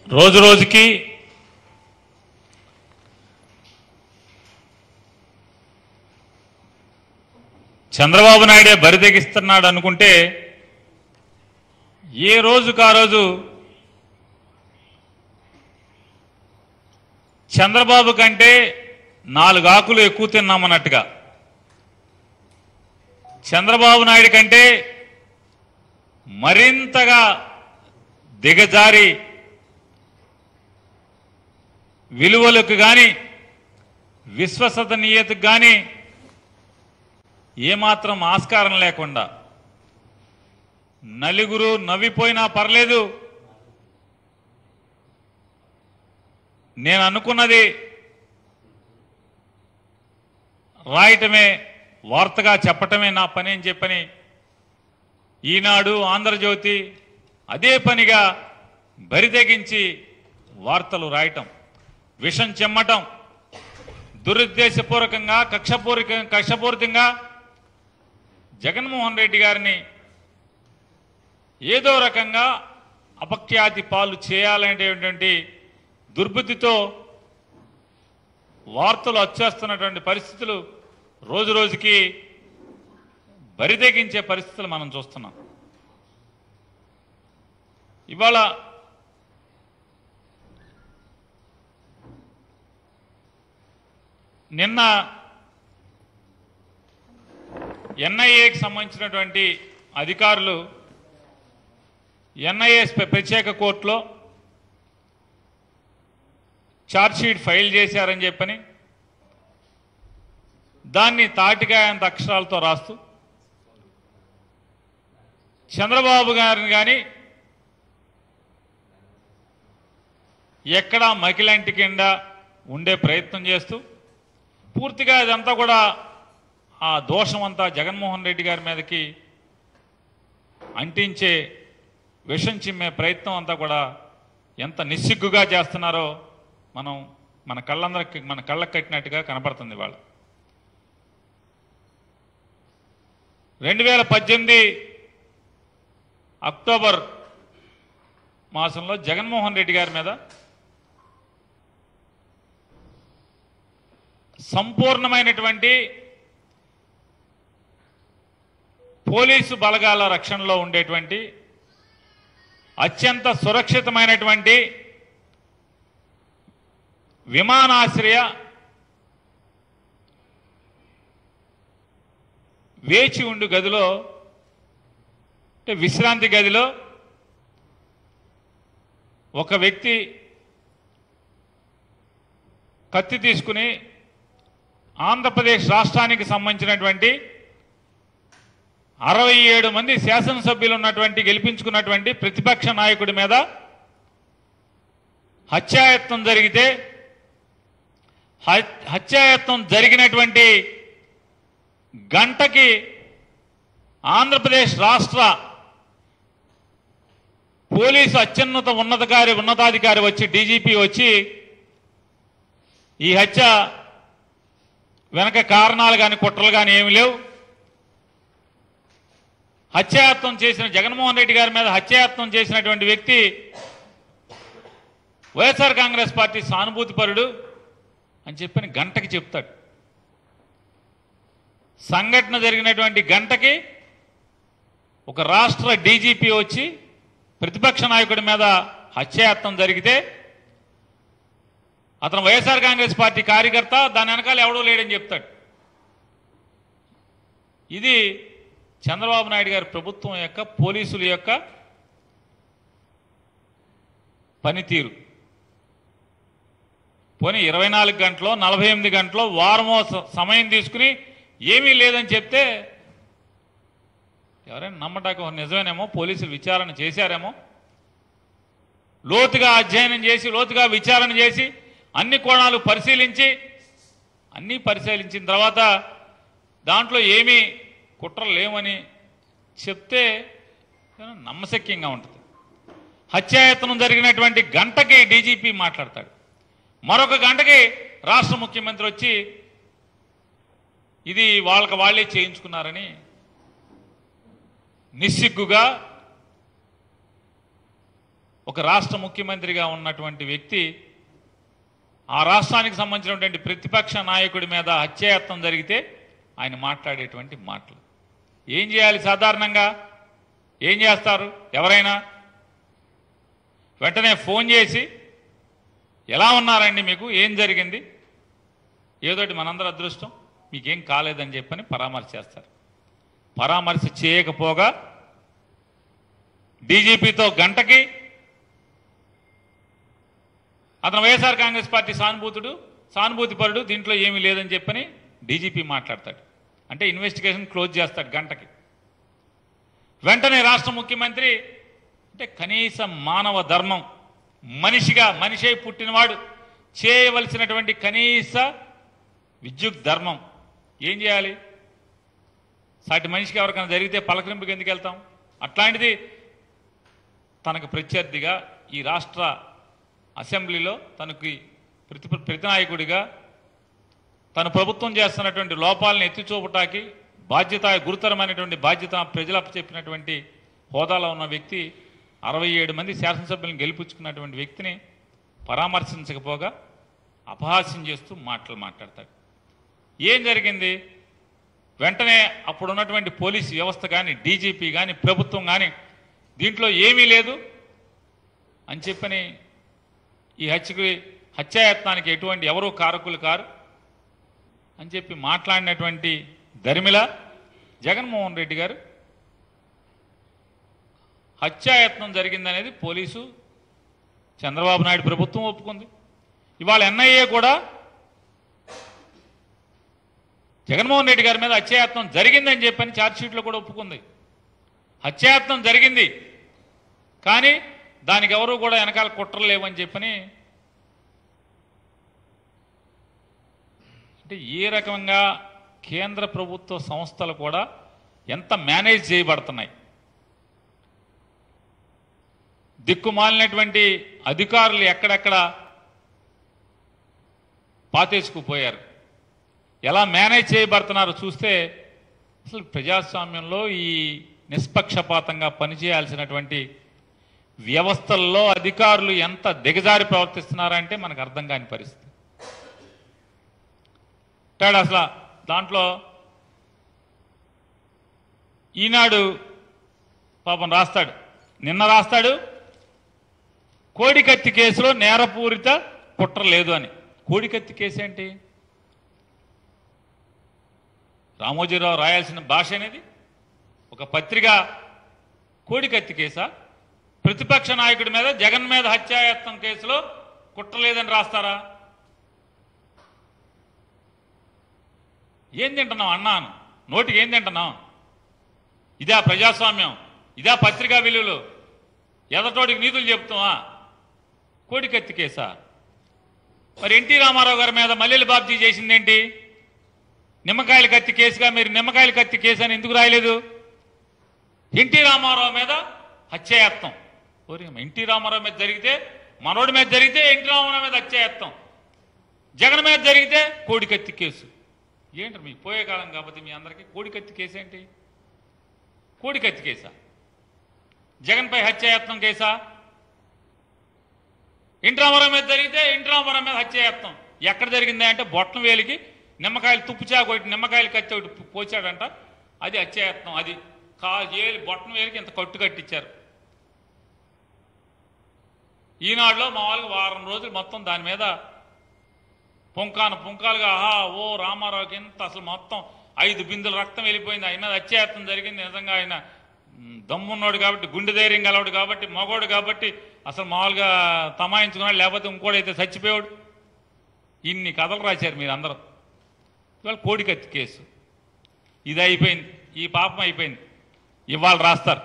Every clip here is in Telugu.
రోజు రోజుకి చంద్రబాబు నాయుడే బరితెగిస్తున్నాడు అనుకుంటే ఏ రోజుకు ఆ రోజు చంద్రబాబు కంటే నాలుగు ఆకులు ఎక్కువ తిన్నామన్నట్టుగా చంద్రబాబు నాయుడు కంటే మరింతగా దిగజారి విలువలకు కానీ విశ్వసనీయతకు కానీ ఏమాత్రం ఆస్కారం లేకుండా నలుగురు నవ్విపోయినా పర్లేదు నేను అనుకున్నది రాయటమే వార్తగా చెప్పటమే నా పని అని చెప్పని ఈనాడు ఆంధ్రజ్యోతి అదే పనిగా బరితెగించి వార్తలు రాయటం విషం చెమ్మటం దురుద్దేశపూర్వకంగా కక్షపూరిక కక్షపూరితంగా జగన్మోహన్ రెడ్డి గారిని ఏదో రకంగా అపఖ్యాతి పాలు చేయాలనేటువంటి దుర్బుద్ధితో వార్తలు వచ్చేస్తున్నటువంటి పరిస్థితులు రోజు రోజుకి బరితెగించే పరిస్థితులు మనం చూస్తున్నాం ఇవాళ నిన్న ఎన్ఐఏకి సంబంధించినటువంటి అధికారులు ఎన్ఐఏ ప్రత్యేక కోర్టులో ఛార్జ్షీట్ ఫైల్ చేశారని చెప్పని దాన్ని తాటికాయంత అక్షరాలతో రాస్తూ చంద్రబాబు గారిని కానీ ఎక్కడా మకిలంటి కింద ఉండే ప్రయత్నం చేస్తూ పూర్తిగా ఇదంతా కూడా ఆ దోషం అంతా జగన్మోహన్ రెడ్డి గారి మీదకి అంటించే విషం చిమ్మే ప్రయత్నం అంతా కూడా ఎంత నిస్సిగ్గుగా చేస్తున్నారో మనం మన కళ్ళందరికి మన కళ్ళకు కట్టినట్టుగా కనపడుతుంది వాళ్ళ రెండు వేల పద్దెనిమిది అక్టోబర్ మాసంలో జగన్మోహన్ రెడ్డి గారి మీద సంపూర్ణమైనటువంటి పోలీసు బలగాల రక్షణలో ఉండేటువంటి అత్యంత సురక్షితమైనటువంటి విమానాశ్రయ వేచి ఉండు గదిలో అంటే విశ్రాంతి గదిలో ఒక వ్యక్తి కత్తి తీసుకుని ఆంధ్రప్రదేశ్ రాష్ట్రానికి సంబంధించినటువంటి అరవై ఏడు మంది శాసనసభ్యులు ఉన్నటువంటి గెలిపించుకున్నటువంటి ప్రతిపక్ష నాయకుడి మీద హత్యాయత్నం జరిగితే హ- హత్యాయత్నం జరిగినటువంటి గంటకి ఆంధ్రప్రదేశ్ రాష్ట్ర పోలీసు అత్యున్నత ఉన్నతాధికారి ఉన్నతాధికారి వచ్చి డీజీపీ వచ్చి ఈ హత్య వెనక కారణాలు కానీ కుట్రలు కానీ ఏమి లేవు హత్యాయత్నం చేసిన జగన్మోహన్ రెడ్డి గారి మీద హత్యాయత్నం చేసినటువంటి వ్యక్తి వైఎస్ఆర్ కాంగ్రెస్ పార్టీ సానుభూతిపరుడు అని చెప్పని గంటకి చెప్తాడు సంఘటన జరిగినటువంటి గంటకి ఒక రాష్ట్ర డీజీపీ వచ్చి ప్రతిపక్ష నాయకుడి మీద హత్యాయత్నం జరిగితే అతను వైఎస్ఆర్ కాంగ్రెస్ పార్టీ కార్యకర్త దాని వెనకాల ఎవడూ లేడని చెప్తాడు ఇది చంద్రబాబు నాయుడు గారి ప్రభుత్వం యొక్క పోలీసుల యొక్క పనితీరు పోనీ ఇరవై నాలుగు గంటలో నలభై ఎనిమిది గంటలో వారమో స- సమయం తీసుకుని ఏమీ లేదని చెప్తే ఎవరైనా నమ్మటానికి నిజమేనేమో పోలీసులు విచారణ చేశారేమో లోతుగా అధ్యయనం చేసి లోతుగా విచారణ చేసి అన్ని కోణాలు పరిశీలించి అన్నీ పరిశీలించిన తర్వాత దాంట్లో ఏమీ కుట్రలు లేవని చెప్తే ఏమైనా నమ్మశక్యంగా ఉంటుంది హత్యాయత్నం జరిగినటువంటి గంటకి డీజీపీ మాట్లాడతాడు మరొక గంటకి రాష్ట్ర ముఖ్యమంత్రి వచ్చి ఇది వాళ్ళకి వాళ్ళే చేయించుకున్నారని నిస్సిగ్గుగా ఒక రాష్ట్ర ముఖ్యమంత్రిగా ఉన్నటువంటి వ్యక్తి ఆ రాష్ట్రానికి సంబంధించినటువంటి ప్రతిపక్ష నాయకుడి మీద హత్యాయత్నం జరిగితే ఆయన మాట్లాడేటువంటి మాటలు ఏం చేయాలి సాధారణంగా ఏం చేస్తారు ఎవరైనా వెంటనే ఫోన్ చేసి ఎలా ఉన్నారండి మీకు ఏం జరిగింది ఏదోటి మనందరి అదృష్టం మీకేం కాలేదని చెప్పని పరామర్శ చేస్తారు పరామర్శ చేయకపోగా డీజీపీతో గంటకి అతను వైఎస్ఆర్ కాంగ్రెస్ పార్టీ సానుభూతుడు సానుభూతిపరుడు దీంట్లో ఏమీ లేదని చెప్పని డీజీపీ మాట్లాడతాడు అంటే ఇన్వెస్టిగేషన్ క్లోజ్ చేస్తాడు గంటకి వెంటనే రాష్ట్ర ముఖ్యమంత్రి అంటే కనీస మానవ ధర్మం మనిషిగా మనిషే పుట్టినవాడు చేయవలసినటువంటి కనీస విద్యుత్ ధర్మం ఏం చేయాలి సాటి మనిషికి ఎవరికైనా జరిగితే పలకరింపుకి ఎందుకు వెళ్తాం అట్లాంటిది తనకు ప్రత్యర్థిగా ఈ రాష్ట్ర అసెంబ్లీలో తనకి ప్రతి ప్రతినాయకుడిగా తన ప్రభుత్వం చేస్తున్నటువంటి లోపాలను ఎత్తి చూపటానికి బాధ్యత గురుతరమైనటువంటి బాధ్యత ప్రజలకు చెప్పినటువంటి హోదాలో ఉన్న వ్యక్తి అరవై ఏడు మంది శాసనసభ్యులను గెలిపించుకున్నటువంటి వ్యక్తిని పరామర్శించకపోగా అపహాస్యం చేస్తూ మాటలు మాట్లాడతాడు ఏం జరిగింది వెంటనే అప్పుడు ఉన్నటువంటి పోలీసు వ్యవస్థ కానీ డీజీపీ కానీ ప్రభుత్వం కానీ దీంట్లో ఏమీ లేదు అని చెప్పని ఈ హత్యకి హత్యాయత్నానికి ఎటువంటి ఎవరూ కారకులు కారు అని చెప్పి మాట్లాడినటువంటి దరిమిల జగన్మోహన్ రెడ్డి గారు హత్యాయత్నం జరిగిందనేది పోలీసు చంద్రబాబు నాయుడు ప్రభుత్వం ఒప్పుకుంది ఇవాళ ఎన్ఐఏ కూడా జగన్మోహన్ రెడ్డి గారి మీద హత్యాయత్నం జరిగిందని చెప్పని ఛార్జ్షీట్లో కూడా ఒప్పుకుంది హత్యాయత్నం జరిగింది కానీ దానికి ఎవరు కూడా వెనకాల కుట్రలు లేవని చెప్పని అంటే ఏ రకంగా కేంద్ర ప్రభుత్వ సంస్థలు కూడా ఎంత మేనేజ్ చేయబడుతున్నాయి దిక్కుమాలినటువంటి అధికారులు ఎక్కడెక్కడ పాతేసుకుపోయారు ఎలా మేనేజ్ చేయబడుతున్నారో చూస్తే అసలు ప్రజాస్వామ్యంలో ఈ నిష్పక్షపాతంగా పనిచేయాల్సినటువంటి వ్యవస్థల్లో అధికారులు ఎంత దిగజారి ప్రవర్తిస్తున్నారంటే మనకు అర్థం కాని పరిస్థితి అంటాడు అసలు దాంట్లో ఈనాడు పాపం రాస్తాడు నిన్న రాస్తాడు కోడికత్తి కేసులో నేరపూరిత కుట్ర లేదు అని కోడికత్తి కేసు ఏంటి రామోజీరావు రాయాల్సిన భాష అనేది ఒక పత్రిక కోడికత్తి కేసా ప్రతిపక్ష నాయకుడి మీద జగన్ మీద హత్యాయత్నం కేసులో కుట్ర లేదని రాస్తారా ఏం తింటున్నావు అన్నాను నోటికి ఏం తింటున్నావు ఇదా ప్రజాస్వామ్యం ఇదా పత్రికా విలువలు ఎదటోడికి నీతులు చెప్తావా కోడికత్తి కేసా మరి ఎన్టీ రామారావు గారి మీద మల్లెల బాబ్జీ చేసిందేంటి నిమ్మకాయల కత్తి కేసుగా మీరు నిమ్మకాయల కత్తి కేసు అని ఎందుకు రాయలేదు ఎన్టీ రామారావు మీద హత్యాయత్నం ఓరి ఎన్టీ రామారావు మీద జరిగితే మనోడి మీద జరిగితే ఎన్టీ రామారావు మీద హత్యాయత్నం జగన్ మీద జరిగితే కోడికత్తి కేసు ఏంటి మీకు పోయే కాలం కాబట్టి మీ అందరికీ కోడికత్తి కేసు ఏంటి కోడికత్తి కేసా జగన్పై హత్యాయత్నం కేసా ఎన్టీ రామారావు మీద జరిగితే ఎన్టీ రామారావు మీద హత్యాయత్నం ఎక్కడ జరిగింది అంటే బొట్టం వేలికి నిమ్మకాయలు తుప్పుచా ఒకటి నిమ్మకాయలు కత్తి ఒకటి పోచాడంట అది హత్యాయత్నం అది కా ఏలి బొట్టం వేలికి ఇంత కట్టు కట్టించారు ఈనాడులో మా వాళ్ళకి వారం రోజులు మొత్తం దాని మీద పుంకాన పుంకాలుగా ఆహా ఓ రామారావుకి ఎంత అసలు మొత్తం ఐదు బిందులు రక్తం వెళ్ళిపోయింది ఆయన మీద హత్యాయత్నం జరిగింది నిజంగా ఆయన మ్, దమ్మున్నాడు కాబట్టి గుండె ధైర్యం గలవాడు కాబట్టి మగోడు కాబట్టి అసలు మామూలుగా తమాయించుకున్నాడు లేకపోతే ఇంకోడైతే చచ్చిపోయాడు ఇన్ని కథలు రాశారు మీరు అందరూ ఇవాళ కోడికత్తి కేసు ఇది అయిపోయింది ఈ పాపం అయిపోయింది ఇవాళ రాస్తారు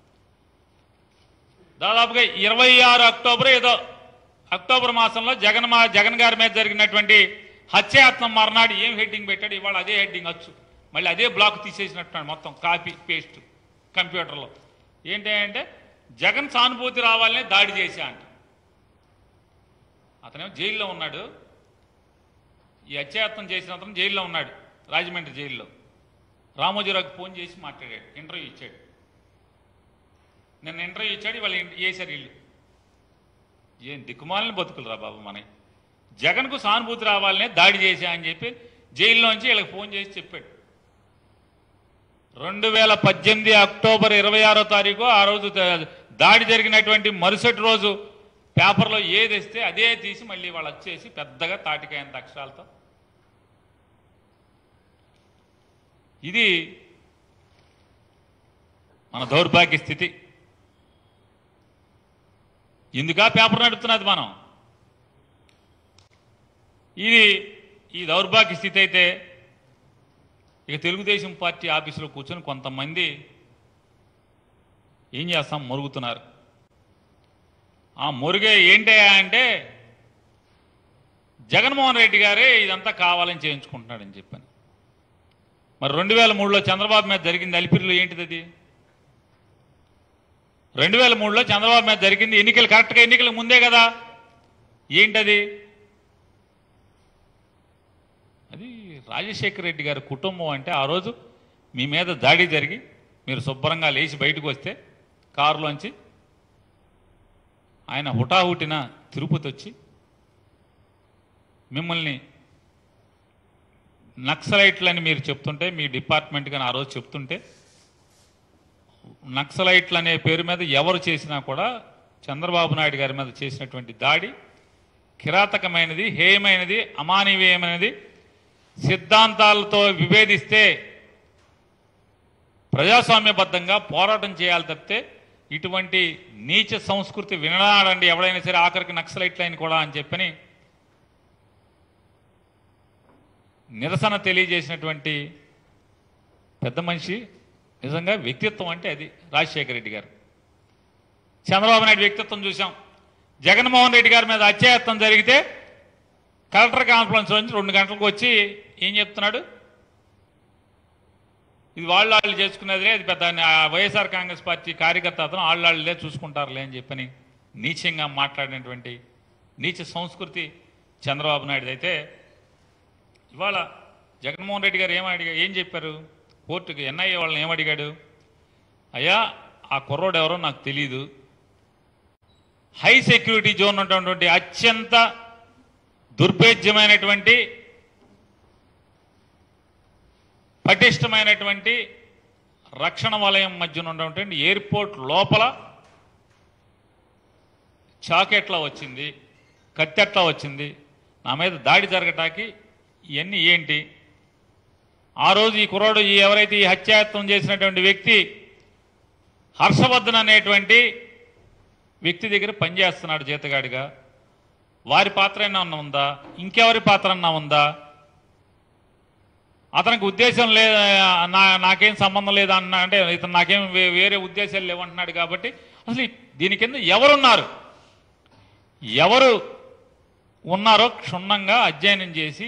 దాదాపుగా ఇరవై ఆరు అక్టోబర్ ఏదో అక్టోబర్ మాసంలో జగన్ మా జగన్ గారి మీద జరిగినటువంటి హత్యాయత్నం మర్నాడు ఏం హెడ్డింగ్ పెట్టాడు ఇవాళ అదే హెడ్డింగ్ వచ్చు మళ్ళీ అదే బ్లాక్ తీసేసినట్టున్నాడు మొత్తం కాపీ పేస్ట్ కంప్యూటర్లో ఏంటి అంటే జగన్ సానుభూతి రావాలనే దాడి చేశా అంట అతనేమో జైల్లో ఉన్నాడు ఈ హత్యాయత్నం చేసిన అతను జైల్లో ఉన్నాడు రాజమండ్రి జైల్లో రామోజీరావుకి ఫోన్ చేసి మాట్లాడాడు ఇంటర్వ్యూ ఇచ్చాడు నిన్న ఇంటర్వ్యూ ఇచ్చాడు ఇవాళ ఇన్- వేశారు ఇల్లు ఏం దిక్కుమాలిన బతుకులు రా బాబు మనకి జగన్కు సానుభూతి రావాలనే దాడి చేశా అని చెప్పి జైల్లోంచి వీళ్ళకి ఫోన్ చేసి చెప్పాడు రెండు వేల పద్దెనిమిది అక్టోబర్ ఇరవై ఆరో తారీఖు ఆ రోజు ద- దాడి జరిగినటువంటి మరుసటి రోజు పేపర్లో ఏది ఇస్తే అదే తీసి మళ్ళీ వాళ్ళు వచ్చేసి పెద్దగా తాటికాయంత అక్షరాలతో ఇది మన దౌర్భాగ్య స్థితి ఎందుకా పేపర్ నడుపుతున్నది మనం ఇది ఈ దౌర్భాగ్య స్థితి అయితే ఇక తెలుగుదేశం పార్టీ ఆఫీసులో కూర్చొని కొంతమంది ఏం చేస్తాం మురుగుతున్నారు ఆ మురుగే ఏంటయ్యా అంటే జగన్మోహన్ రెడ్డి గారే ఇదంతా కావాలని చేయించుకుంటున్నాడని చెప్పాను మరి రెండు వేల మూడులో చంద్రబాబు మీద జరిగింది అలిపిరిలో ఏంటిది అది రెండు వేల మూడులో చంద్రబాబు మీద జరిగింది ఎన్నికలు కరెక్ట్గా ఎన్నికలకు ముందే కదా ఏంటది అది రాజశేఖర రెడ్డి గారి కుటుంబం అంటే ఆ రోజు మీ మీద దాడి జరిగి మీరు శుభ్రంగా లేచి బయటకు వస్తే కారులోంచి ఆయన హుటాహుటిన తిరుపతి వచ్చి మిమ్మల్ని నక్సలైట్లని మీరు చెప్తుంటే మీ డిపార్ట్మెంట్ కానీ ఆ రోజు చెప్తుంటే నక్సలైట్లు అనే పేరు మీద ఎవరు చేసినా కూడా చంద్రబాబు నాయుడు గారి మీద చేసినటువంటి దాడి కిరాతకమైనది హేయమైనది అమానవీయమైనది సిద్ధాంతాలతో విభేదిస్తే ప్రజాస్వామ్యబద్ధంగా పోరాటం చేయాలి తప్పితే ఇటువంటి నీచ సంస్కృతి వినడాడండి ఎవడైనా సరే ఆఖరికి నక్సలైట్లైన కూడా అని చెప్పని నిరసన తెలియజేసినటువంటి పెద్ద మనిషి నిజంగా వ్యక్తిత్వం అంటే అది రాజశేఖర రెడ్డి గారు చంద్రబాబు నాయుడు వ్యక్తిత్వం చూసాం జగన్మోహన్ రెడ్డి గారి మీద అత్యాయత్నం జరిగితే కలెక్టర్ కాన్ఫరెన్స్ నుంచి రెండు గంటలకు వచ్చి ఏం చెప్తున్నాడు ఇది వాళ్ళు వాళ్ళు చేసుకునేదిలే అది పెద్ద ఆ వైఎస్ఆర్ కాంగ్రెస్ పార్టీ కార్యకర్త అతను వాళ్ళు వాళ్ళే చూసుకుంటారులే అని చెప్పని నీచంగా మాట్లాడినటువంటి నీచ సంస్కృతి చంద్రబాబు నాయుడు అయితే ఇవాళ జగన్మోహన్ రెడ్డి గారు ఏం అడిగా ఏం చెప్పారు కోర్టుకి ఎన్ఐఏ వాళ్ళని ఏమడిగాడు అయ్యా ఆ కుర్రోడు ఎవరో నాకు తెలియదు హై సెక్యూరిటీ జోన్ ఉన్నటువంటి అత్యంత దుర్భేద్యమైనటువంటి పటిష్టమైనటువంటి రక్షణ వలయం మధ్యన ఉన్నటువంటి ఎయిర్పోర్ట్ లోపల చాకెట్లా వచ్చింది కత్తెట్లా వచ్చింది నా మీద దాడి జరగటానికి ఇవన్నీ ఏంటి ఆ రోజు ఈ కుర్రాడు ఈ ఎవరైతే ఈ హత్యాయత్నం చేసినటువంటి వ్యక్తి హర్షవర్ధన్ అనేటువంటి వ్యక్తి దగ్గర పనిచేస్తున్నాడు జీతగాడిగా వారి పాత్ర ఏమన్నా ఉందా ఇంకెవరి పాత్ర అన్నా ఉందా అతనికి ఉద్దేశం లేదు నా నాకేం సంబంధం లేదు అన్న అంటే ఇతను నాకేం వే- వేరే ఉద్దేశాలు లేవంటున్నాడు కాబట్టి అసలు ఈ- దీని కింద ఎవరున్నారు ఎవరు ఉన్నారో క్షుణ్ణంగా అధ్యయనం చేసి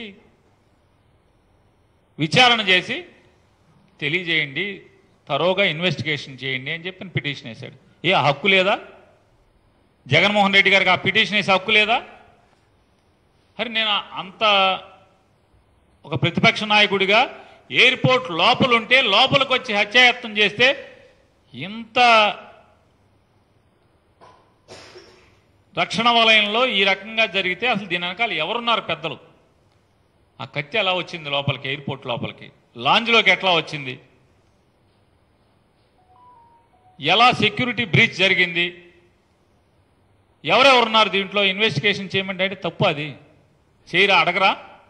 విచారణ చేసి తెలియజేయండి తరోగా ఇన్వెస్టిగేషన్ చేయండి అని చెప్పి పిటిషన్ వేశాడు ఏ ఆ హక్కు లేదా జగన్మోహన్ రెడ్డి గారికి ఆ పిటిషన్ వేసే హక్కు లేదా మరి నేను అంత ఒక ప్రతిపక్ష నాయకుడిగా ఎయిర్పోర్ట్ లోపల ఉంటే లోపలికి వచ్చి హత్యాయత్నం చేస్తే ఇంత రక్షణ వలయంలో ఈ రకంగా జరిగితే అసలు దీని వెనకాల ఎవరున్నారు పెద్దలు ఆ కత్తి ఎలా వచ్చింది లోపలికి ఎయిర్పోర్ట్ లోపలికి లాంజ్లోకి ఎట్లా వచ్చింది ఎలా సెక్యూరిటీ బ్రీచ్ జరిగింది ఎవరెవరున్నారు దీంట్లో ఇన్వెస్టిగేషన్ చేయమంటే అంటే తప్పు అది చేయరా అడగరా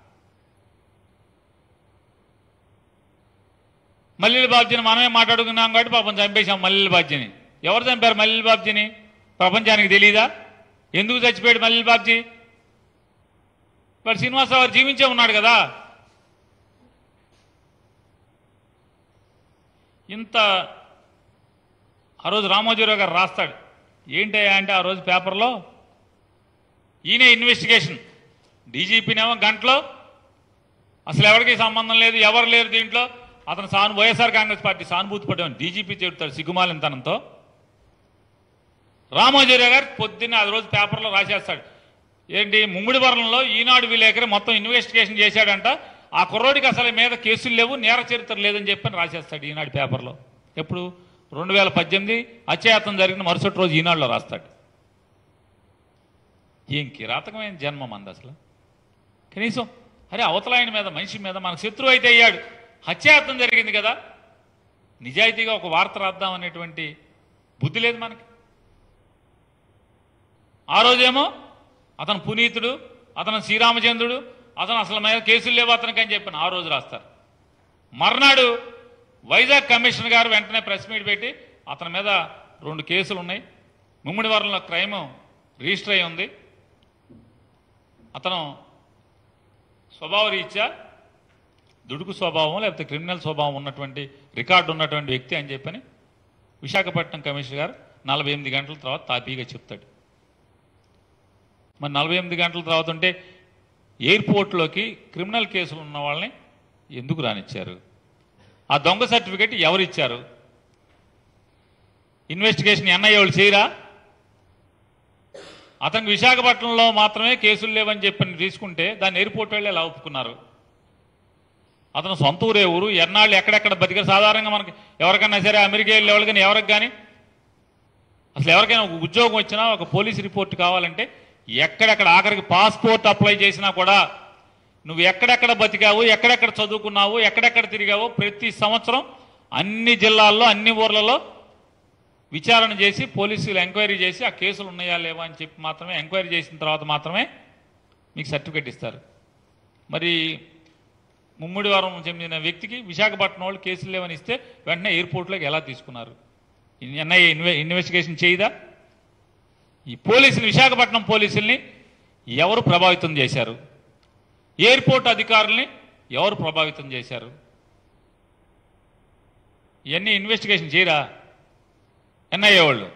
మల్లెల బాబ్జీని మనమే మాట్లాడుకున్నాం కాబట్టి పాపం చంపేశాం మల్లెల బాబ్జీని ఎవరు చంపారు మల్లెల బాబ్జీని ప్రపంచానికి తెలియదా ఎందుకు చచ్చిపోయాడు మల్లెల బాబ్జీ మరి శ్రీనివాసరావు గారు జీవించే ఉన్నాడు కదా ఇంత ఆ రోజు రామోజీరావు గారు రాస్తాడు ఏంటయ్యా అంటే ఆ రోజు పేపర్లో ఈయన ఇన్వెస్టిగేషన్ డీజీపీనేమో గంటలో అసలు ఎవరికి సంబంధం లేదు ఎవరు లేరు దీంట్లో అతను సాను వైఎస్ఆర్ కాంగ్రెస్ పార్టీ సానుభూతి పడ్డాను డీజీపీ చెబుతాడు సిగ్గుమాలినతనంతో రామోజీరావు గారు పొద్దున్నే ఆ రోజు పేపర్లో రాసేస్తాడు ఏంటి ముమ్మిడివరంలో ఈనాడు విలేకరి మొత్తం ఇన్వెస్టిగేషన్ చేశాడంట ఆ కుర్రోడికి అసలు మీద కేసులు లేవు నేర చరిత్ర లేదని చెప్పని రాసేస్తాడు ఈనాడు పేపర్లో ఎప్పుడు రెండు వేల పద్దెనిమిది అత్యాయత్నం జరిగిన మరుసటి రోజు ఈనాడులో రాస్తాడు ఏం కిరాతకమైన జన్మ మంది అసలు కనీసం అరే అవతల ఆయన మీద మనిషి మీద మనకు శత్రువు అయితే అయ్యాడు హత్యాయత్నం జరిగింది కదా నిజాయితీగా ఒక వార్త రాద్దాం అనేటువంటి బుద్ధి లేదు మనకి ఆ రోజేమో అతను పునీతుడు అతను శ్రీరామచంద్రుడు అతను అసలు మీద కేసులు లేవు అతనికి అని చెప్పిన ఆ రోజు రాస్తారు మర్నాడు వైజాగ్ కమిషనర్ గారు వెంటనే ప్రెస్ మీట్ పెట్టి అతని మీద రెండు కేసులు ఉన్నాయి ముమ్మిడివరంలో క్రైమ్ రిజిస్టర్ అయి ఉంది అతను స్వభావ రీత్యా దుడుకు స్వభావం లేకపోతే క్రిమినల్ స్వభావం ఉన్నటువంటి రికార్డు ఉన్నటువంటి వ్యక్తి అని చెప్పని విశాఖపట్నం కమిషనర్ గారు నలభై ఎనిమిది గంటల తర్వాత తాపీగా చెప్తాడు మరి నలభై ఎనిమిది గంటల తర్వాత ఉంటే ఎయిర్పోర్ట్లోకి క్రిమినల్ కేసులు ఉన్న వాళ్ళని ఎందుకు రానిచ్చారు ఆ దొంగ సర్టిఫికెట్ ఎవరు ఇచ్చారు ఇన్వెస్టిగేషన్ ఎన్ఐఏ వాళ్ళు చేయరా అతనికి విశాఖపట్నంలో మాత్రమే కేసులు లేవని చెప్పి తీసుకుంటే దాన్ని ఎయిర్పోర్ట్ వెళ్ళి ఎలా ఒప్పుకున్నారు అతను సొంత ఊరే ఊరు ఎన్నాళ్ళు ఎక్కడెక్కడ బతికారు సాధారణంగా మనకి ఎవరికైనా సరే అమెరికా వెళ్ళే వాళ్ళకి కానీ ఎవరికి కానీ అసలు ఎవరికైనా ఒక ఉద్యోగం వచ్చినా ఒక పోలీస్ రిపోర్ట్ కావాలంటే ఎక్కడెక్కడ ఆఖరికి పాస్పోర్ట్ అప్లై చేసినా కూడా నువ్వు ఎక్కడెక్కడ బతికావు ఎక్కడెక్కడ చదువుకున్నావు ఎక్కడెక్కడ తిరిగావు ప్రతి సంవత్సరం అన్ని జిల్లాల్లో అన్ని ఊర్లలో విచారణ చేసి పోలీసులు ఎంక్వైరీ చేసి ఆ కేసులు ఉన్నాయా లేవా అని చెప్పి మాత్రమే ఎంక్వైరీ చేసిన తర్వాత మాత్రమే మీకు సర్టిఫికెట్ ఇస్తారు మరి ముమ్మిడివారం చెందిన వ్యక్తికి విశాఖపట్నం వాళ్ళు కేసులు లేవని ఇస్తే వెంటనే ఎయిర్పోర్ట్లోకి ఎలా తీసుకున్నారు ఎన్ఐఏ ఇన్వె ఇన్వెస్టిగేషన్ చేయదా ఈ పోలీసులు విశాఖపట్నం పోలీసుల్ని ఎవరు ప్రభావితం చేశారు ఎయిర్పోర్ట్ అధికారుల్ని ఎవరు ప్రభావితం చేశారు ఇవన్నీ ఇన్వెస్టిగేషన్ చేయరా ఎన్ఐఏ వాళ్ళు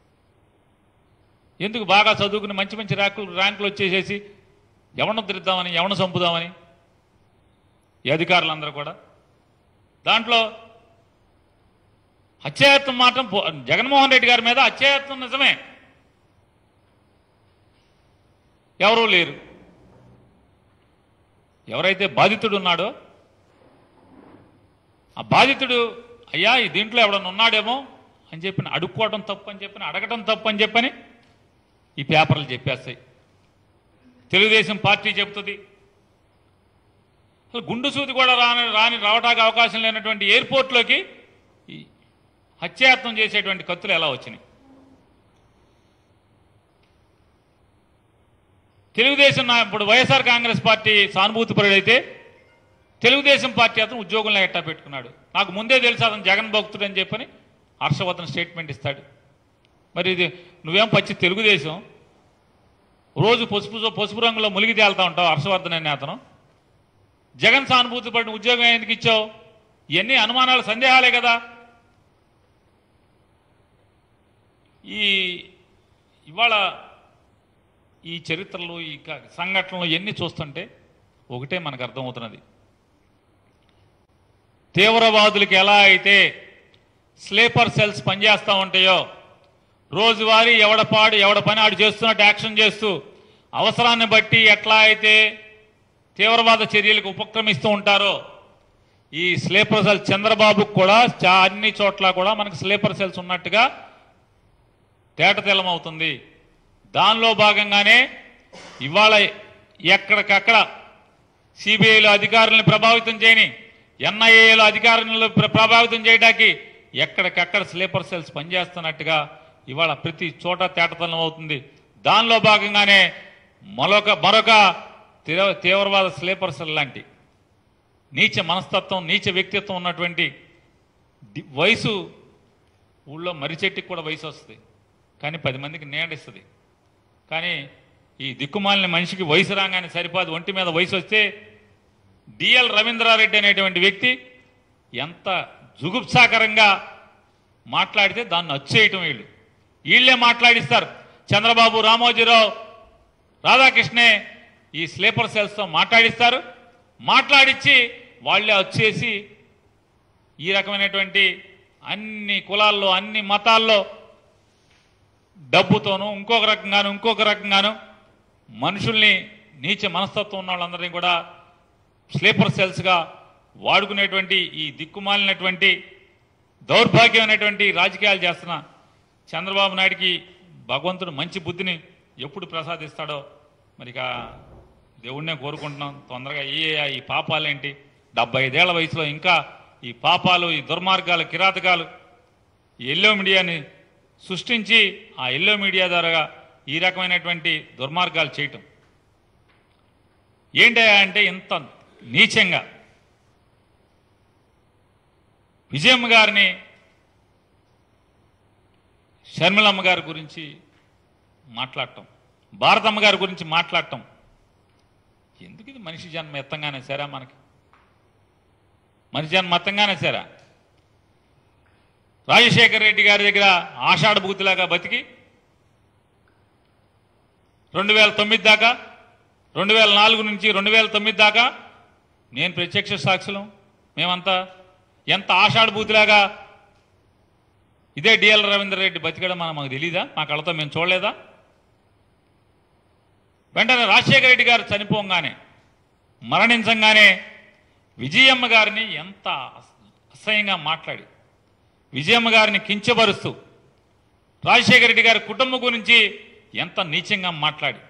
ఎందుకు బాగా చదువుకుని మంచి మంచి ర్యాంకులు ర్యాంకులు వచ్చేసేసి ఎవరిని ఉద్ధరిద్దామని ఎవరిని చంపుదామని ఈ అధికారులందరూ కూడా దాంట్లో హత్యాయత్నం మాత్రం పో- జగన్మోహన్ రెడ్డి గారి మీద హత్యాయత్నం నిజమే ఎవరూ లేరు ఎవరైతే బాధితుడు ఉన్నాడో ఆ బాధితుడు అయ్యా ఈ దీంట్లో ఎవడన్నా ఉన్నాడేమో అని చెప్పిన అడుక్కోవడం తప్పు అని చెప్పిన అడగటం తప్పు అని చెప్పని ఈ పేపర్లు చెప్పేస్తాయి తెలుగుదేశం పార్టీ చెప్తుంది అసలు గుండు సూది కూడా రాని రాని రావడానికి అవకాశం లేనటువంటి ఎయిర్పోర్ట్లోకి ఈ హత్యాయత్నం చేసేటువంటి కత్తులు ఎలా వచ్చినాయి తెలుగుదేశం నా ఇప్పుడు వైఎస్ఆర్ కాంగ్రెస్ పార్టీ సానుభూతిపరుడైతే తెలుగుదేశం పార్టీ అతను ఉద్యోగంలో ఎట్టా పెట్టుకున్నాడు నాకు ముందే తెలుసు అతను జగన్ భక్తుడు అని చెప్పని హర్షవర్ధన్ స్టేట్మెంట్ ఇస్తాడు మరి ఇది నువ్వేం పచ్చి తెలుగుదేశం రోజు పసుపు పసుపు రంగులో ములిగి తేలుతా ఉంటావు హర్షవర్ధన్ అనే అతను జగన్ సానుభూతి పడిన ఉద్యోగం ఎందుకు ఇచ్చావు ఇవన్నీ అనుమానాలు సందేహాలే కదా ఈ ఇవాళ ఈ చరిత్రలు ఈ క- సంఘటనలు ఇవన్నీ చూస్తుంటే ఒకటే మనకు అర్థమవుతున్నది తీవ్రవాదులకి ఎలా అయితే స్లీపర్ సెల్స్ పనిచేస్తూ ఉంటాయో రోజువారీ ఎవడ పాడు ఎవడ పని ఆడు చేస్తున్నట్టు యాక్షన్ చేస్తూ అవసరాన్ని బట్టి ఎట్లా అయితే తీవ్రవాద చర్యలకు ఉపక్రమిస్తూ ఉంటారో ఈ స్లీపర్ సెల్ చంద్రబాబుకు కూడా చా అన్ని చోట్ల కూడా మనకు స్లీపర్ సెల్స్ ఉన్నట్టుగా తేటతెల్లమవుతుంది దానిలో భాగంగానే ఇవాళ ఎక్కడికక్కడ సిబిఐలో అధికారులను ప్రభావితం చేయని ఎన్ఐఏలో అధికారులను ప్ర- ప్రభావితం చేయడానికి ఎక్కడికక్కడ స్లీపర్ సెల్స్ పనిచేస్తున్నట్టుగా ఇవాళ ప్రతి చోట తేటతనం అవుతుంది దానిలో భాగంగానే మరొక మరొక తీవ్ర- తీవ్రవాద స్లీపర్ సెల్ లాంటి నీచ మనస్తత్వం నీచ వ్యక్తిత్వం ఉన్నటువంటి ది- వయసు ఊళ్ళో మర్రి చెట్టుకి కూడా వయసు వస్తుంది కానీ పది మందికి నీడిస్తుంది కానీ ఈ దిక్కుమాలిన మనిషికి వయసు రాగానే సరిపోదు ఒంటి మీద వయసు వస్తే డిఎల్ రవీంద్రారెడ్డి అనేటువంటి వ్యక్తి ఎంత జుగుప్సాకరంగా మాట్లాడితే దాన్ని అచ్చేయటం వీళ్ళు వీళ్ళే మాట్లాడిస్తారు చంద్రబాబు రామోజీరావు రాధాకృష్ణే ఈ స్లీపర్ సెల్స్తో మాట్లాడిస్తారు మాట్లాడించి వాళ్ళే వచ్చేసి ఈ రకమైనటువంటి అన్ని కులాల్లో అన్ని మతాల్లో డబ్బుతోనూ ఇంకొక రకంగాను ఇంకొక రకంగాను మనుషుల్ని నీచ మనస్తత్వం ఉన్న వాళ్ళందరినీ కూడా స్లీపర్ సెల్స్గా వాడుకునేటువంటి ఈ దిక్కుమాలినటువంటి దౌర్భాగ్యమైనటువంటి రాజకీయాలు చేస్తున్న చంద్రబాబు నాయుడికి భగవంతుడు మంచి బుద్ధిని ఎప్పుడు ప్రసాదిస్తాడో మరి ఇక దేవుణ్ణే కోరుకుంటున్నాం తొందరగా ఏ ఈ పాపాలేంటి డెబ్బై ఐదేళ్ల వయసులో ఇంకా ఈ పాపాలు ఈ దుర్మార్గాలు కిరాతకాలు ఈ ఎల్లో మీడియాని సృష్టించి ఆ ఎల్లో మీడియా ద్వారా ఈ రకమైనటువంటి దుర్మార్గాలు చేయటం ఏంటయ్యా అంటే ఇంత నీచంగా విజయమ్మ గారిని షర్మిలమ్మ గారి గురించి మాట్లాడటం భారతమ్మ గారి గురించి మాట్లాడటం ఎందుకు ఇది మనిషి జన్మ ఎత్తంగానే సరా మనకి మనిషి జన్మ ఎత్తంగానే సరా రాజశేఖర రెడ్డి గారి దగ్గర ఆషాఢ బూతులాగా బతికి రెండు వేల తొమ్మిది దాకా రెండు వేల నాలుగు నుంచి రెండు వేల తొమ్మిది దాకా నేను ప్రత్యక్ష సాక్షులం మేమంతా ఎంత ఆషాఢ బూతులాగా ఇదే డిఎల్ రవీంద్ర రెడ్డి బతికడం మనం మాకు తెలీదా మా కళ్ళతో మేము చూడలేదా వెంటనే రాజశేఖర రెడ్డి గారు చనిపోగానే మరణించంగానే విజయమ్మ గారిని ఎంత అస- అసహ్యంగా మాట్లాడి విజయమ్మ గారిని కించపరుస్తూ రాజశేఖర రెడ్డి గారి కుటుంబం గురించి ఎంత నీచంగా మాట్లాడి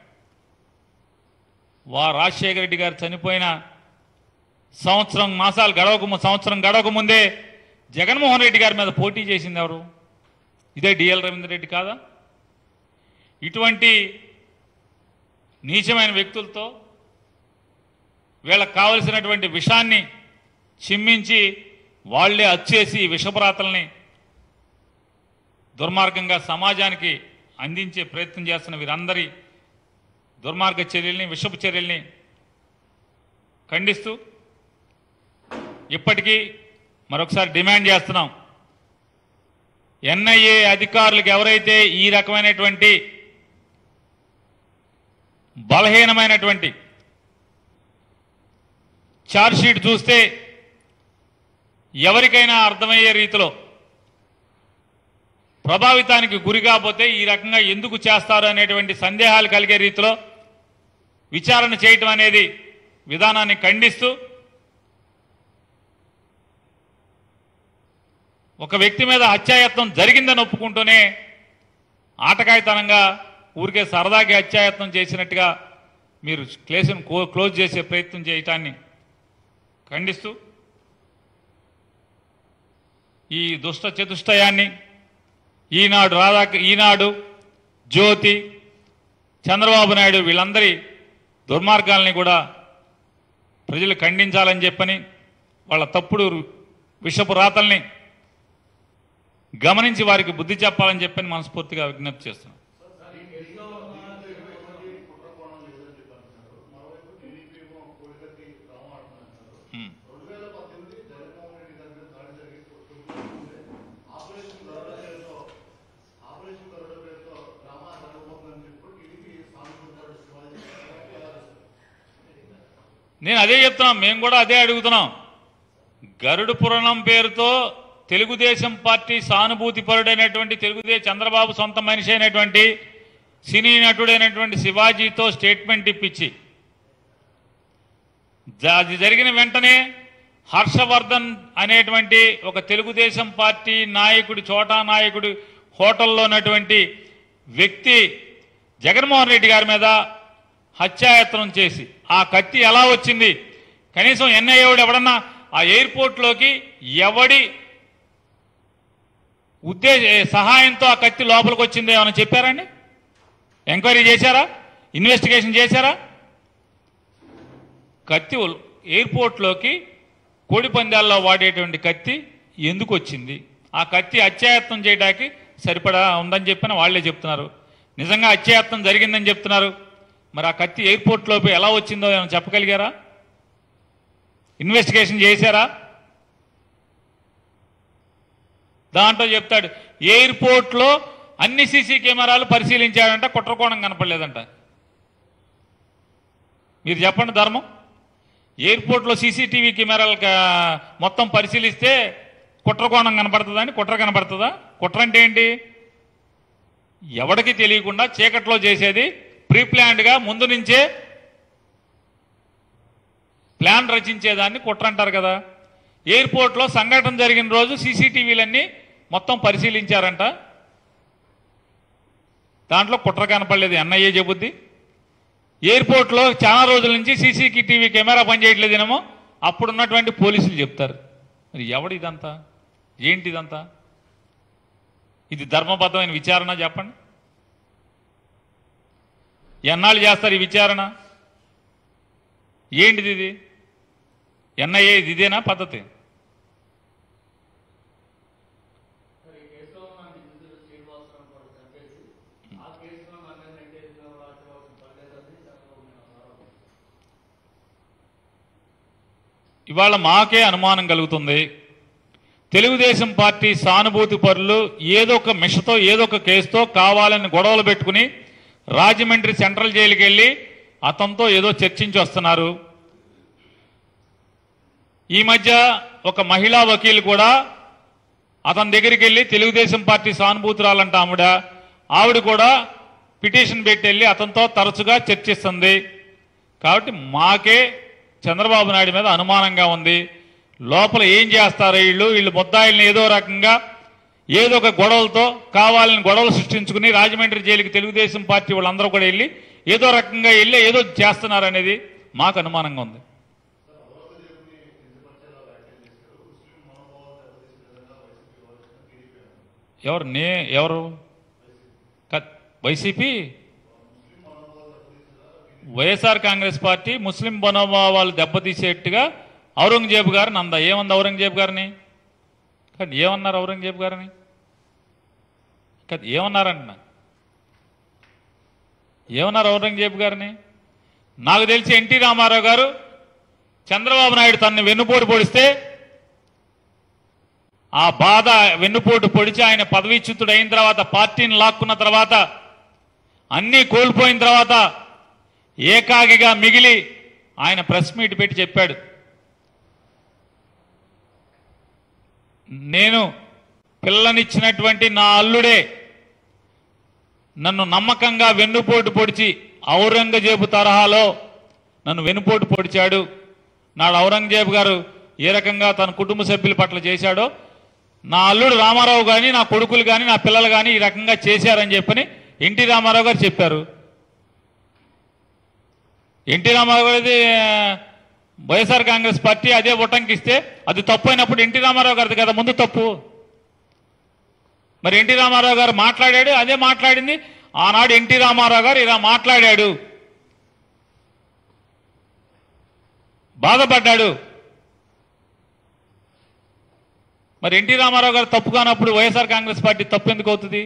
వా రాజశేఖర రెడ్డి గారు చనిపోయిన సంవత్సరం మాసాలు గడవక ము- సంవత్సరం గడవక ముందే జగన్మోహన్ రెడ్డి గారి మీద పోటీ చేసింది ఎవరు ఇదే డిఎల్ రవీంద్ర రెడ్డి కాదా ఇటువంటి నీచమైన వ్యక్తులతో వీళ్ళకి కావలసినటువంటి విషాన్ని చిమ్మించి వాళ్లే అచ్చేసి ఈ విషపరాతల్ని దుర్మార్గంగా సమాజానికి అందించే ప్రయత్నం చేస్తున్న వీరందరి దుర్మార్గ చర్యల్ని విషపు చర్యల్ని ఖండిస్తూ ఇప్పటికీ మరొకసారి డిమాండ్ చేస్తున్నాం ఎన్ఐఏ అధికారులకు ఎవరైతే ఈ రకమైనటువంటి బలహీనమైనటువంటి ఛార్జ్షీట్ చూస్తే ఎవరికైనా అర్థమయ్యే రీతిలో ప్రభావితానికి గురి కాకపోతే ఈ రకంగా ఎందుకు చేస్తారు అనేటువంటి సందేహాలు కలిగే రీతిలో విచారణ చేయటం అనేది విధానాన్ని ఖండిస్తూ ఒక వ్యక్తి మీద హత్యాయత్నం జరిగిందని ఒప్పుకుంటూనే ఆటకాయతనంగా ఊరికే సరదాకి హత్యాయత్నం చేసినట్టుగా మీరు కేసును కో- క్లోజ్ చేసే ప్రయత్నం చేయటాన్ని ఖండిస్తూ ఈ దుష్ట చతుష్టయాన్ని ఈనాడు రాధా ఈనాడు జ్యోతి చంద్రబాబు నాయుడు వీళ్ళందరి దుర్మార్గాల్ని కూడా ప్రజలు ఖండించాలని చెప్పని వాళ్ళ తప్పుడు విషపు రాతల్ని గమనించి వారికి బుద్ధి చెప్పాలని చెప్పని మనస్ఫూర్తిగా విజ్ఞప్తి చేస్తున్నాం ఉమ్. నేను అదే చెప్తున్నాం మేము కూడా అదే అడుగుతున్నాం గరుడు పురాణం పేరుతో తెలుగుదేశం పార్టీ సానుభూతి పరుడైనటువంటి తెలుగుదేశం చంద్రబాబు సొంత మనిషి అయినటువంటి సినీ నటుడైనటువంటి శివాజీతో స్టేట్మెంట్ ఇప్పించి జ- అది జరిగిన వెంటనే హర్షవర్ధన్ అనేటువంటి ఒక తెలుగుదేశం పార్టీ నాయకుడి చోటా నాయకుడి హోటల్లో ఉన్నటువంటి వ్యక్తి జగన్మోహన్ రెడ్డి గారి మీద హత్యాయత్నం చేసి ఆ కత్తి ఎలా వచ్చింది కనీసం ఎన్ఐఏడు ఎవడన్నా ఆ ఎయిర్పోర్ట్లోకి ఎవడి ఉద్దేశ సహాయంతో ఆ కత్తి లోపలికి వచ్చిందో ఏమైనా చెప్పారండి ఎంక్వైరీ చేశారా ఇన్వెస్టిగేషన్ చేశారా కత్తి ఉల్- ఎయిర్పోర్ట్లోకి కోడి పందాల్లో వాడేటువంటి కత్తి ఎందుకు వచ్చింది ఆ కత్తి అత్యాయత్నం చేయడానికి సరిపడా ఉందని చెప్పిన వాళ్ళే చెప్తున్నారు నిజంగా అత్యాయత్నం జరిగిందని చెప్తున్నారు మరి ఆ కత్తి ఎయిర్పోర్ట్లోకి ఎలా వచ్చిందో ఏమైనా చెప్పగలిగారా ఇన్వెస్టిగేషన్ చేశారా దాంట్లో చెప్తాడు ఎయిర్పోర్ట్లో అన్ని సీసీ కెమెరాలు పరిశీలించాడంట కుట్రకోణం కనపడలేదంట మీరు చెప్పండి ధర్మం ఎయిర్పోర్ట్లో సీసీటీవీ కెమెరాలు క- మొత్తం పరిశీలిస్తే కుట్రకోణం కనపడుతుందా అని కుట్ర కనపడుతుందా కుట్ర అంటే ఏంటి ఎవడికి తెలియకుండా చీకట్లో చేసేది ప్రీ ప్లాన్డ్గా ముందు నుంచే ప్లాన్ రచించేదాన్ని కుట్ర అంటారు కదా ఎయిర్పోర్ట్లో సంఘటన జరిగిన రోజు సీసీటీవీలన్నీ మొత్తం పరిశీలించారంట దాంట్లో కుట్ర కనపడలేదు ఎన్ఐఏ చెబుద్ది ఎయిర్పోర్ట్లో చాలా రోజుల నుంచి సీసీ టీవీ కెమెరా పనిచేయట్లేదేమో అప్పుడున్నటువంటి పోలీసులు చెప్తారు మరి ఎవడు ఇదంతా ఏంటి ఇదంతా ఇది ధర్మబద్ధమైన విచారణ చెప్పండి ఎన్నాళ్ళు చేస్తారు ఈ విచారణ ఏంటిది ఇది ఎన్ఐఏ ఇది ఇదేనా పద్ధతి ఈ కేసులో ఉన్న నిందితుడు శ్రీనివాసరావు కూడా చంపేసి ఆ కేసులో నన్ను నెట్టేసిన రాజబాబు పర్లేదని చంద్రబాబు నాయుడు ఆరోపణ ఇవాళ మాకే అనుమానం కలుగుతుంది తెలుగుదేశం పార్టీ సానుభూతి పరులు ఏదో ఒక మిషతో ఏదో ఒక కేసుతో కావాలని గొడవలు పెట్టుకుని రాజమండ్రి సెంట్రల్ జైలుకి వెళ్ళి అతనితో ఏదో చర్చించి వస్తున్నారు ఈ మధ్య ఒక మహిళా వకీలు కూడా అతని దగ్గరికి వెళ్ళి తెలుగుదేశం పార్టీ సానుభూతురాలంట ఆవిడ ఆవిడ కూడా పిటిషన్ పెట్టి వెళ్ళి అతనితో తరచుగా చర్చిస్తుంది కాబట్టి మాకే చంద్రబాబు నాయుడు మీద అనుమానంగా ఉంది లోపల ఏం చేస్తారు వీళ్ళు వీళ్ళు ముద్దాయిల్ని ఏదో రకంగా ఏదో ఒక గొడవలతో కావాలని గొడవలు సృష్టించుకుని రాజమండ్రి జైలుకి తెలుగుదేశం పార్టీ వాళ్ళందరూ కూడా వెళ్ళి ఏదో రకంగా వెళ్ళి ఏదో చేస్తున్నారు అనేది మాకు అనుమానంగా ఉంది ఎవరు నే ఎవరు క- YCP YSR Congress party Muslim మనోభావాలు దెబ్బతీసేట్టుగా ఔరంగజేబు గారిని అందా ఏమంది ఔరంగజేబు గారిని కానీ ఏమన్నారు ఔరంగజేబు గారిని కాదు ఏమన్నారంట ఏమన్నారు ఔరంగజేబు గారిని నాకు తెలిసి ఎన్టీ రామారావు గారు చంద్రబాబు నాయుడు తనని వెన్నుపోటు పొడిస్తే ఆ బాధ వెన్నుపోటు పొడిచి ఆయన పదవీచ్యుతుడు అయిన తర్వాత పార్టీని లాక్కున్న తర్వాత అన్నీ కోల్పోయిన తర్వాత ఏకాగిగా మిగిలి ఆయన ప్రెస్ మీట్ పెట్టి చెప్పాడు నేను పిల్లనిచ్చినటువంటి నా అల్లుడే నన్ను నమ్మకంగా వెన్నుపోటు పొడిచి ఔరంగజేబు తరహాలో నన్ను వెన్నుపోటు పొడిచాడు నాడు ఔరంగజేబు గారు ఏ రకంగా తన కుటుంబ సభ్యుల పట్ల చేశాడో నా అల్లుడు రామారావు కానీ నా కొడుకులు కానీ నా పిల్లలు కానీ ఈ రకంగా చేశారని చెప్పని ఎన్టీ రామారావు గారు చెప్పారు ఎన్టీ రామారావు గారిది ఆ, వైఎస్ఆర్ కాంగ్రెస్ పార్టీ అదే ఉటంకిస్తే అది తప్పు అయినప్పుడు ఎన్టీ రామారావు గారిది కదా ముందు తప్పు మరి ఎన్టీ రామారావు గారు మాట్లాడాడు అదే మాట్లాడింది ఆనాడు ఎన్టీ రామారావు గారు ఇలా మాట్లాడాడు బాధపడ్డాడు మరి ఎన్టీ రామారావు గారు తప్పు కానప్పుడు వైఎస్ఆర్ కాంగ్రెస్ పార్టీ తప్పు ఎందుకు అవుతుంది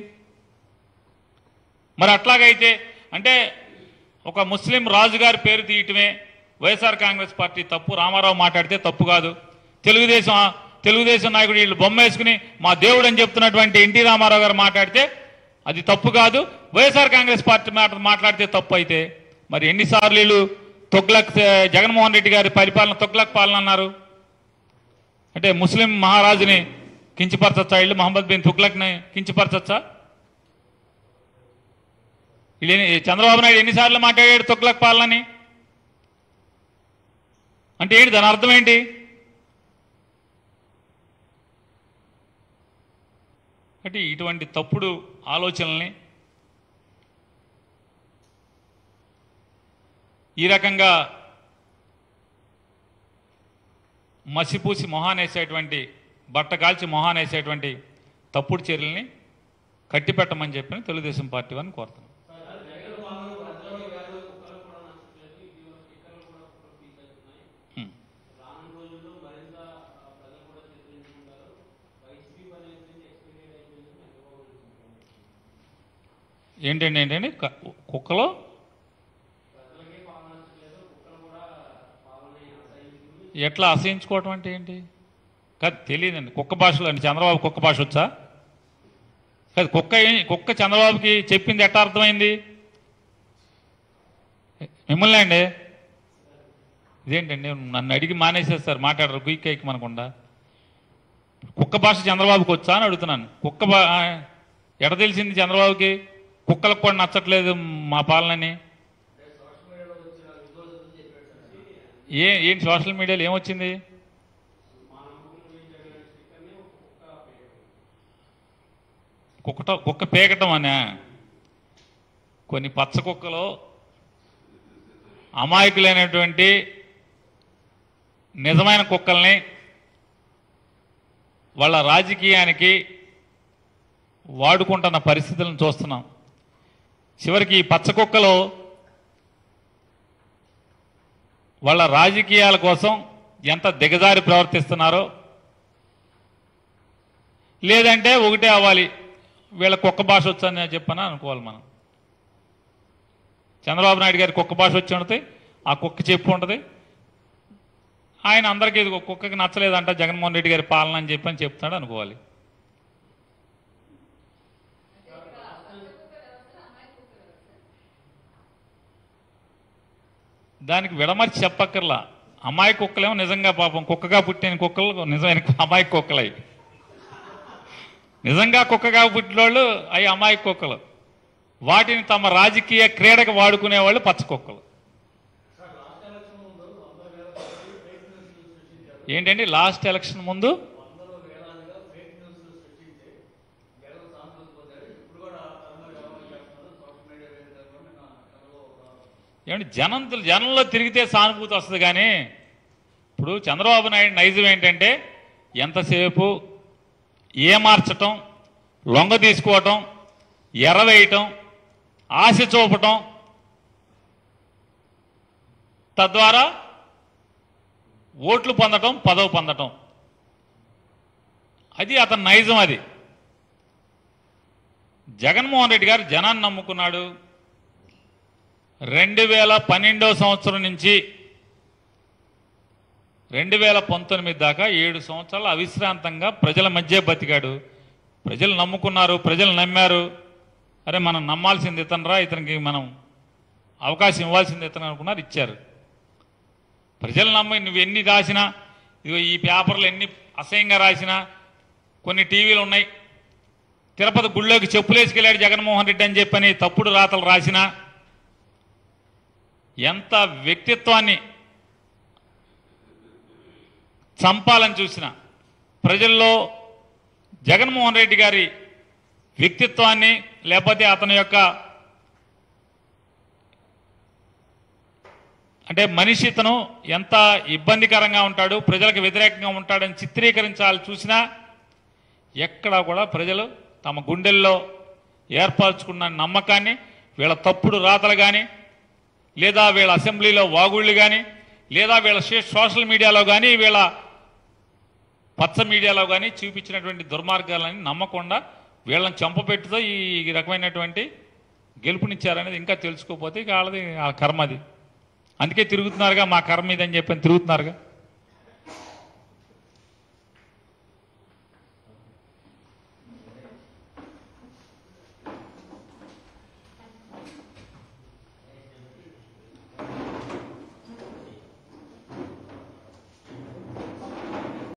మరి అట్లాగైతే అంటే ఒక ముస్లిం రాజుగారి పేరు తీయటమే వైఎస్ఆర్ కాంగ్రెస్ పార్టీ తప్పు రామారావు మాట్లాడితే తప్పు కాదు తెలుగుదేశం తెలుగుదేశం నాయకుడు వీళ్ళు బొమ్మ వేసుకుని మా దేవుడు అని చెప్తున్నటువంటి ఎన్టీ రామారావు గారు మాట్లాడితే అది తప్పు కాదు వైఎస్ఆర్ కాంగ్రెస్ పార్టీ మాట మాట్లాడితే తప్పు అయితే మరి ఎన్నిసార్లు వీళ్ళు తొగ్లక్ జగన్మోహన్ రెడ్డి గారి పరిపాలన తొగ్లక్ పాలన అన్నారు అంటే ముస్లిం మహారాజుని కించపరచచ్చా వీళ్ళు మహమ్మద్ బిన్ తుగ్లక్ని కించపరచచ్చా వీళ్ళు ఎన్ని- చంద్రబాబు నాయుడు ఎన్నిసార్లు మాట్లాడాడు తొగ్లక్ పాలనని అంటే ఏంటి దాని అర్థం ఏంటి అంటే ఇటువంటి తప్పుడు ఆలోచనల్ని ఈ రకంగా మసిపూసి మొహానేసేటువంటి బట్ట కాల్చి మొహానేసేటువంటి తప్పుడు చర్యల్ని కట్టిపెట్టమని చెప్పి తెలుగుదేశం పార్టీ వారిని కోరుతున్నాం హ్మ్. రానున్న రోజుల్లో మరింత ఆ, ప్రజలు కూడా చర్చించుకుంటారు వైసీపీ పని అయిపోయింది ఎక్స్పీరియడ్ అయిపోయింది చంద్రబాబు తెలుసుకుంటారు ఏంటండి ఏంటండి క- కుక్కలో ప్రజలకే పాలన నచ్చలేదు కుక్కలు కూడా పాలన అసహించుకుని ఎట్లా అసహించుకోవటం అంటే ఏంటి కాదు తెలియదండి కుక్క భాషలో అండి చంద్రబాబు కుక్క భాష వచ్చా కాదు కుక్క ఏ- కుక్క చంద్రబాబుకి చెప్పింది ఎట్లా అర్థమైంది మిమ్మల్ని అండి ఇదేంటండి నన్ను అడిగి మానేసేస్తారు మాట్లాడరు గుయ్యి కైకి మనకుండా కుక్క భాష చంద్రబాబుకి వచ్చా అని అడుగుతున్నాను కుక్క బా ఆ, ఎట తెలిసింది చంద్రబాబుకి కుక్కలకు కూడా నచ్చట్లేదు మా పాలనని ఏ ఏంటి సోషల్ మీడియాలో ఏమొచ్చింది కుక్కట కుక్క పేకటం అనే కొన్ని పచ్చ కుక్కలు అమాయకులైనటువంటి నిజమైన కుక్కల్ని వాళ్ళ రాజకీయానికి వాడుకుంటున్న పరిస్థితులను చూస్తున్నాం చివరికి ఈ పచ్చ కుక్కలు వాళ్ళ రాజకీయాల కోసం ఎంత దిగజారి ప్రవర్తిస్తున్నారో లేదంటే ఒకటే అవ్వాలి వీళ్ళ కుక్క భాష వచ్చని చెప్పని అనుకోవాలి మనం చంద్రబాబు నాయుడు గారి కుక్క భాష వచ్చి ఉంటుంది ఆ కుక్క చెప్పు ఉంటుంది ఆయన అందరికీ ఇది కుక్కకి నచ్చలేదంట జగన్మోహన్ రెడ్డి గారి పాలన అని చెప్పి అని చెప్తాడు అనుకోవాలి దానికి విడమర్చి చెప్పక్కర్లా అమ్మాయి కుక్కలేమో నిజంగా పాపం కుక్కగా పుట్టిన కుక్కలు నిజమైన అమ్మాయి కుక్కలై నిజంగా కుక్కగా పుట్టిన వాళ్ళు అవి అమ్మాయి కుక్కలు వాటిని తమ రాజకీయ క్రీడకు వాడుకునే వాళ్ళు పచ్చ కుక్కలు ఏంటండి లాస్ట్ ఎలక్షన్ ముందు వందల వేలాదిగా ఫేక్ న్యూస్ సృష్టించి జగన్ సానుభూతి పొందారు ఇప్పుడు కూడా ఆ తరంలో వ్యవహారం చేస్తున్నారు సోషల్ మీడియా వేదికగా కూడా నా కథలో ఒక ఏమంటే జనం జనంలో తిరిగితే సానుభూతి వస్తుంది కానీ ఇప్పుడు చంద్రబాబు నాయుడు నైజం ఏంటంటే ఎంతసేపు ఏమార్చటం లొంగ తీసుకోవటం ఎర్రవేయటం ఆశ చూపటం తద్వారా ఓట్లు పొందటం పదవి పొందటం అది అతని నైజం అది జగన్మోహన్ రెడ్డి గారు జనాన్ని నమ్ముకున్నాడు రెండు వేల పన్నెండవ సంవత్సరం నుంచి రెండు వేల పంతొమ్మిది దాకా ఏడు సంవత్సరాలు అవిశ్రాంతంగా ప్రజల మధ్య బతికాడు ప్రజలు నమ్ముకున్నారు ప్రజలు నమ్మారు అరే మనం నమ్మాల్సింది ఇతనరా ఇతనికి మనం అవకాశం ఇవ్వాల్సింది ఇతను అనుకున్నారు ఇచ్చారు ప్రజలు నమ్మి నువ్వు ఎన్ని రాసినా ఇదిగో ఈ పేపర్లు ఎన్ని అసహ్యంగా రాసినా కొన్ని టీవీలు ఉన్నాయి తిరుపతి గుళ్ళోకి చెప్పులేసుకెళ్ళాడు జగన్మోహన్ రెడ్డి అని చెప్పని తప్పుడు రాతలు రాసినా ఎంత వ్యక్తిత్వాన్ని చంపాలని చూసిన ప్రజల్లో జగన్మోహన్ రెడ్డి గారి వ్యక్తిత్వాన్ని లేకపోతే అతని యొక్క అంటే మనిషి ఇతను ఎంత ఇబ్బందికరంగా ఉంటాడు ప్రజలకు వ్యతిరేకంగా ఉంటాడని చిత్రీకరించాలి చూసినా ఎక్కడా కూడా ప్రజలు తమ గుండెల్లో ఏర్పరచుకున్న నమ్మకాన్ని వీళ్ళ తప్పుడు రాతలు కానీ లేదా వీళ్ళ అసెంబ్లీలో వాగుళ్ళు కానీ లేదా వీళ్ళ సే- సోషల్ మీడియాలో కానీ వీళ్ళ పచ్చ మీడియాలో కానీ చూపించినటువంటి దుర్మార్గాలని నమ్మకుండా వీళ్ళని చంపపెట్టుతో ఈ రకమైనటువంటి గెలుపునిచ్చారనేది ఇంకా తెలుసుకోకపోతే ఇక వాళ్ళది ఆ కర్మ అది అందుకే తిరుగుతున్నారుగా మా కర్మ ఇదని చెప్పని తిరుగుతున్నారుగా